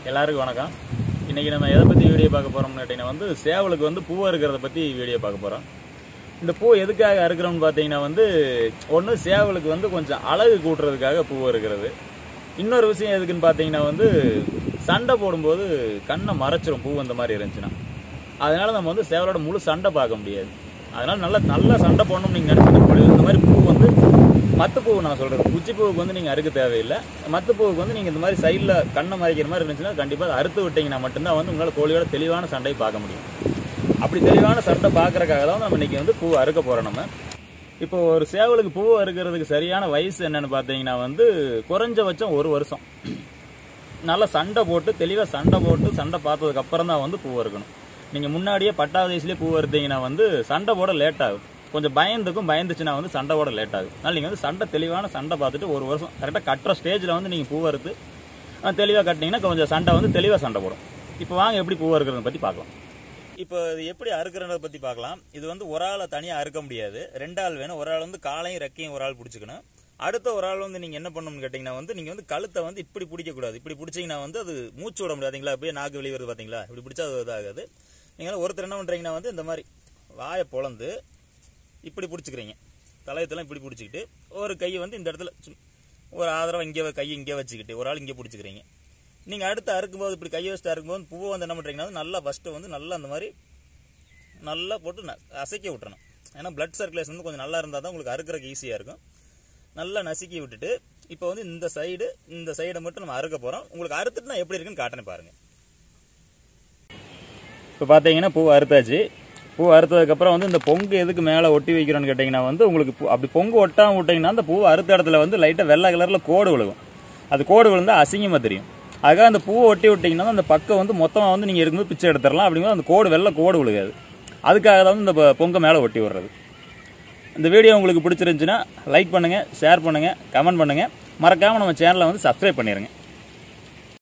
எல்லாருக்கும் வணக்கம் இன்னைக்கு நம்ம எதை பற்றி வீடியோ பார்க்க போகிறோம்னு கேட்டிங்கன்னா வந்து சேவலுக்கு வந்து பூ அறுக்கிறத பற்றி வீடியோ பார்க்க போகிறோம் இந்த பூ எதுக்காக அறுக்கிறோம்னு பார்த்தீங்கன்னா வந்து ஒன்று சேவலுக்கு வந்து கொஞ்சம் அழகு கூட்டுறதுக்காக பூ அறுக்கிறது இன்னொரு விஷயம் எதுக்குன்னு பார்த்தீங்கன்னா வந்து சண்டை போடும்போது கண்ணை மறைச்சிரும் பூ இந்த மாதிரி இருந்துச்சுன்னா அதனால நம்ம வந்து சேவலோட முழு சண்டை பார்க்க முடியாது அதனால நல்ல நல்ல சண்டை போடணும்னு நீங்கள் நினைச்சிட்டு இந்த மாதிரி பூ வந்து மத்து பூ நான் சொல்றது குச்சி பூவுக்கு வந்து நீங்கள் அறுக்க தேவையில்லை மத்து பூவுக்கு வந்து நீங்கள் இந்த மாதிரி சைடில் கண்ணை மறைக்கிற மாதிரி இருந்துச்சுன்னா கண்டிப்பாக அறுத்து விட்டீங்கன்னா மட்டும்தான் வந்து உங்களால் கோழியோட தெளிவான சண்டையை பார்க்க முடியும் அப்படி தெளிவான சண்டை பார்க்கறக்காக தான் நம்ம இன்னைக்கு வந்து பூ அறுக்க போகிறோம் நம்ம இப்போ ஒரு சேவலுக்கு பூ அறுக்கிறதுக்கு சரியான வயசு என்னன்னு பார்த்தீங்கன்னா வந்து குறைஞ்சபட்சம் ஒரு வருஷம் நல்லா சண்டை போட்டு தெளிவாக சண்டை போட்டு சண்டை பார்த்ததுக்கு அப்புறம் தான் வந்து பூ அறுக்கணும் நீங்கள் முன்னாடியே பட்டாவது வயசுலேயே பூ அறுத்தீங்கன்னா வந்து சண்டை போட லேட் ஆகும் கொஞ்சம் பயந்துக்கும் பயந்துச்சுன்னா வந்து சண்டை போட லேட் ஆகும் அதனால் நீங்கள் வந்து சண்டை தெளிவான சண்டை பார்த்துட்டு ஒரு வருஷம் கரெக்டாக கட்டுற ஸ்டேஜில் வந்து நீங்கள் பூ அறுத்து தெளிவாக கட்டினீங்கன்னா கொஞ்சம் சண்டை வந்து தெளிவாக சண்டை போடும் இப்போ வாங்க எப்படி பூ அறுக்கிறத பற்றி பார்க்கலாம் இப்போ இது எப்படி அறுக்கிறத பற்றி பார்க்கலாம் இது வந்து ஒரு ஆளை தனியாக அறுக்க முடியாது ரெண்டு ஆள் வேணும் ஒரு ஆள் வந்து காலையும் ரெக்கையும் ஒரு ஆள் பிடிச்சிக்கணும் அடுத்த ஒரு ஆள் வந்து நீங்கள் என்ன பண்ணணும்னு கேட்டிங்கன்னா வந்து நீங்கள் வந்து கழுத்தை வந்து இப்படி பிடிக்கக்கூடாது இப்படி பிடிச்சிங்கன்னா வந்து அது மூச்சு விட முடியாதுங்களா அப்படியே நாக்கு வெளியே வருது பார்த்தீங்களா இப்படி பிடிச்சா அது இதாகாது நீங்கள் ஒருத்தர் என்ன பண்ணுறீங்கன்னா வந்து இந்த மாதிரி வாயை பொளந்து இப்படி பிடிச்சிக்கிறீங்க தலையத்தெல்லாம் இப்படி பிடிச்சிக்கிட்டு ஒரு கையை வந்து இந்த இடத்துல சும்- ஒரு ஆதரவு இங்கே கையை இங்கே வச்சுக்கிட்டு ஒரு ஆள் இங்கே பிடிச்சிக்கிறீங்க நீங்கள் அடுத்து அறுக்கும்போது இப்படி கையை வச்சுட்டு அறுக்கும்போது பூவை வந்து என்ன பண்ணுறீங்கன்னா வந்து நல்லா ஃபஸ்ட்டு வந்து நல்லா அந்த மாதிரி நல்லா போட்டு ந- அசைக்க விட்டுறணும் ஏன்னா பிளட் சர்க்குலேஷன் வந்து கொஞ்சம் நல்லா இருந்தால் தான் உங்களுக்கு அறுக்கிறதுக்கு ஈஸியாக இருக்கும் நல்லா நசுக்கி விட்டுட்டு இப்போ வந்து இந்த சைடு இந்த சைடை மட்டும் நம்ம அறுக்க போகிறோம் உங்களுக்கு அறுத்துட்டு நான் எப்படி இருக்குன்னு காட்டுறேன் பாருங்கள் இப்போ பார்த்தீங்கன்னா பூ அறுத்தாச்சு பூ அறுத்ததுக்கப்புறம் வந்து இந்த பொங்கு எதுக்கு மேலே ஒட்டி வைக்கிறோன்னு கேட்டிங்கன்னா வந்து உங்களுக்கு பூ- அப்படி பொங்கு ஒட்டாமல் விட்டிங்கன்னா அந்த பூ அறுத்த இடத்துல வந்து லைட்டாக வெள்ளை கலரில் கோடு விழுகும் அது கோடு விழுந்தால் அசிங்கமாக தெரியும் அதுக்காக அந்த பூவை ஒட்டி விட்டிங்கன்னா அந்த பக்கம் வந்து மொத்தமாக வந்து நீங்கள் இருக்கும்போது பிச்சை எடுத்துடலாம் அப்படிங்கும்போது அந்த கோடு வெள்ளை கோடு விழுகாது அதுக்காக தான் வந்து இந்த பொ- பொங்கை மேலே ஒட்டி விடுறது இந்த வீடியோ உங்களுக்கு பிடிச்சிருந்துச்சுன்னா லைக் பண்ணுங்கள் ஷேர் பண்ணுங்கள் கமெண்ட் பண்ணுங்கள் மறக்காமல் நம்ம சேனலை வந்து சப்ஸ்கிரைப் பண்ணிடுங்க